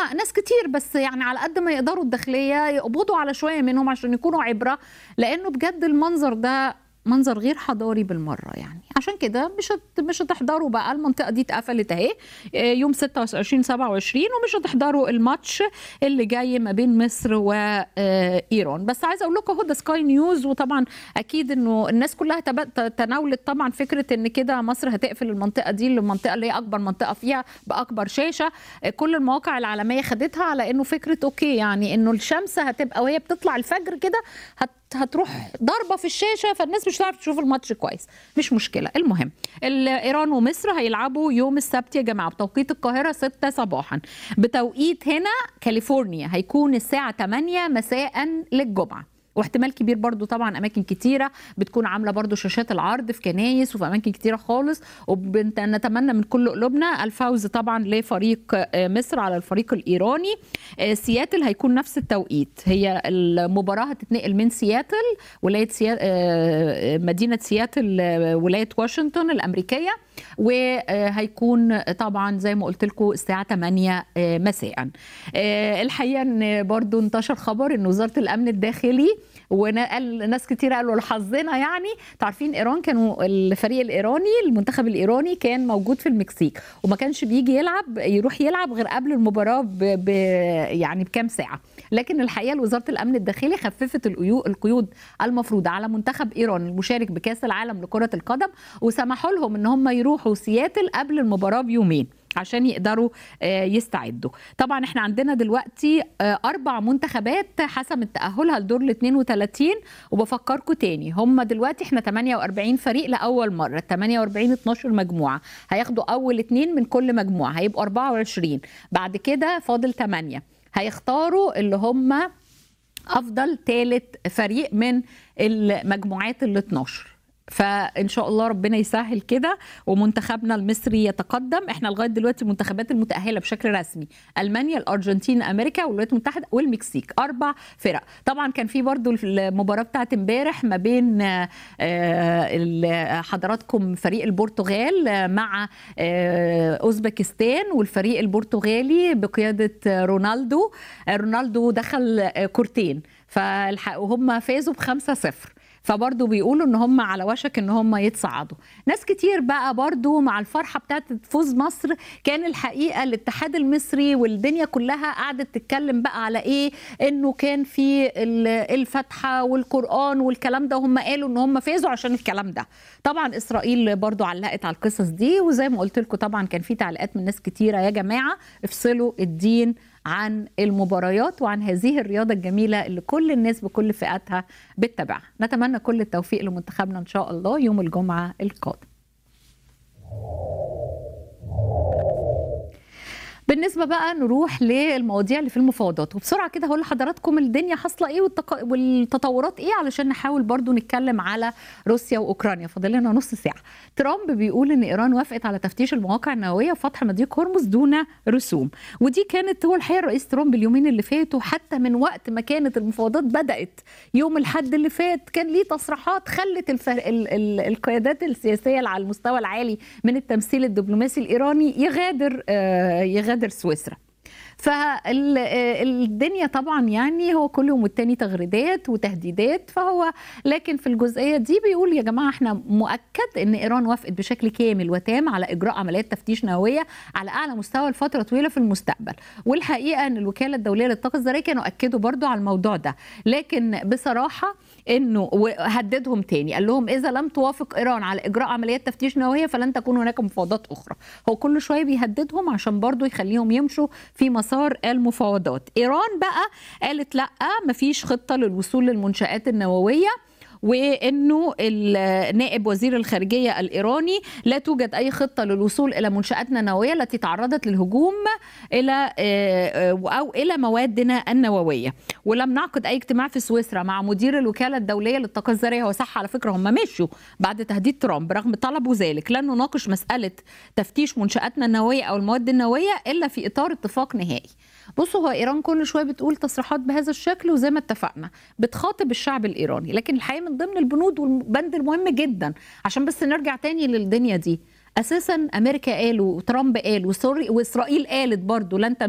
ناس كتير بس يعني على قد ما يقدروا الداخليه يقبضوا على شويه منهم عشان يكونوا عبره لانه بجد المنظر ده منظر غير حضاري بالمره يعني عشان كده مش هت... مش هتحضروا بقى المنطقه دي اتقفلت اهي يوم 26 27 ومش هتحضروا الماتش اللي جاي ما بين مصر وايران بس عايزه اقول لكم اهو ده سكاي نيوز وطبعا اكيد انه الناس كلها تب... تناولت طبعا فكره ان كده مصر هتقفل المنطقه دي المنطقه اللي هي اكبر منطقه فيها باكبر شاشه كل المواقع العالميه خدتها على انه فكره اوكي يعني انه الشمس هتبقى وهي بتطلع الفجر كده هت هتروح ضربه في الشاشه فالناس مش هتعرف تشوف الماتش كويس مش مشكله المهم ايران ومصر هيلعبوا يوم السبت يا جماعه بتوقيت القاهره 6 صباحا بتوقيت هنا كاليفورنيا هيكون الساعه 8 مساء للجمعه واحتمال كبير برضو طبعا اماكن كتيره بتكون عامله برضو شاشات العرض في كنايس وفي اماكن كتيره خالص ونتمنى من كل قلوبنا الفوز طبعا لفريق مصر على الفريق الايراني سياتل هيكون نفس التوقيت هي المباراه هتتنقل من سياتل ولايه سياتل مدينه سياتل ولايه واشنطن الامريكيه وهيكون طبعا زي ما قلت لكم الساعه 8 مساء الحقيقه ان برضو انتشر خبر ان وزاره الامن الداخلي وناس كتير قالوا لحظنا يعني تعرفين ايران كانوا الفريق الايراني المنتخب الايراني كان موجود في المكسيك وما كانش بيجي يلعب يروح يلعب غير قبل المباراه ب ب يعني بكام ساعه لكن الحقيقه وزاره الامن الداخلي خففت القيود المفروضه على منتخب ايران المشارك بكاس العالم لكره القدم وسمحوا لهم ان هم يروحوا سياتل قبل المباراه بيومين عشان يقدروا يستعدوا طبعا احنا عندنا دلوقتي اربع منتخبات حسمت تاهلها لدور ال 32 وبفكركم تاني هم دلوقتي احنا 48 فريق لاول مره 48 12 مجموعه هياخدوا اول اثنين من كل مجموعه هيبقوا 24 بعد كده فاضل 8 هيختاروا اللي هم افضل ثالث فريق من المجموعات ال 12 فان شاء الله ربنا يسهل كده ومنتخبنا المصري يتقدم احنا لغايه دلوقتي المنتخبات المتاهله بشكل رسمي المانيا الارجنتين امريكا والولايات المتحده والمكسيك اربع فرق طبعا كان في برضو المباراه بتاعت امبارح ما بين حضراتكم فريق البرتغال مع اوزبكستان والفريق البرتغالي بقياده رونالدو رونالدو دخل كورتين فهم فازوا بخمسة صفر فبرضه بيقولوا ان هم على وشك ان هم يتصعدوا ناس كتير بقى برضه مع الفرحه بتاعت فوز مصر كان الحقيقه الاتحاد المصري والدنيا كلها قعدت تتكلم بقى على ايه انه كان في الفاتحه والقران والكلام ده وهم قالوا ان هم فازوا عشان الكلام ده طبعا اسرائيل برضه علقت على القصص دي وزي ما قلت لكم طبعا كان في تعليقات من ناس كتيره يا جماعه افصلوا الدين عن المباريات وعن هذه الرياضه الجميله اللي كل الناس بكل فئاتها بتتابعها نتمنى كل التوفيق لمنتخبنا ان شاء الله يوم الجمعه القادم بالنسبه بقى نروح للمواضيع اللي في المفاوضات وبسرعه كده هقول لحضراتكم الدنيا حاصله ايه والتق... والتطورات ايه علشان نحاول برضو نتكلم على روسيا واوكرانيا فاضل لنا نص ساعه ترامب بيقول ان ايران وافقت على تفتيش المواقع النوويه وفتح مضيق هرمز دون رسوم ودي كانت هو الحقيقه الرئيس ترامب اليومين اللي فاتوا حتى من وقت ما كانت المفاوضات بدات يوم الحد اللي فات كان ليه تصريحات خلت الف... ال... ال... القيادات السياسيه على المستوى العالي من التمثيل الدبلوماسي الايراني يغادر آه يغادر غادر سويسرا فالدنيا طبعا يعني هو كل يوم والتاني تغريدات وتهديدات فهو لكن في الجزئيه دي بيقول يا جماعه احنا مؤكد ان ايران وافقت بشكل كامل وتام على اجراء عمليات تفتيش نوويه على اعلى مستوى لفتره طويله في المستقبل والحقيقه ان الوكاله الدوليه للطاقه الذريه كانوا اكدوا برضو على الموضوع ده لكن بصراحه انه وهددهم تاني قال لهم اذا لم توافق ايران على اجراء عمليات تفتيش نوويه فلن تكون هناك مفاوضات اخرى هو كل شويه بيهددهم عشان برضو يخليهم يمشوا في مسار المفاوضات ايران بقى قالت لا مفيش خطه للوصول للمنشات النوويه وانه نائب وزير الخارجيه الايراني لا توجد اي خطه للوصول الى منشاتنا النوويه التي تعرضت للهجوم الى او الى موادنا النوويه ولم نعقد اي اجتماع في سويسرا مع مدير الوكاله الدوليه للطاقه الذريه هو صح على فكره هم مشوا بعد تهديد ترامب رغم طلبوا ذلك لن نناقش مساله تفتيش منشاتنا النوويه او المواد النوويه الا في اطار اتفاق نهائي بصوا هو ايران كل شويه بتقول تصريحات بهذا الشكل وزي ما اتفقنا بتخاطب الشعب الايراني لكن الحقيقه من ضمن البنود والبند المهم جدا عشان بس نرجع تاني للدنيا دي اساسا امريكا قالوا وترامب قال واسرائيل قالت برضو لن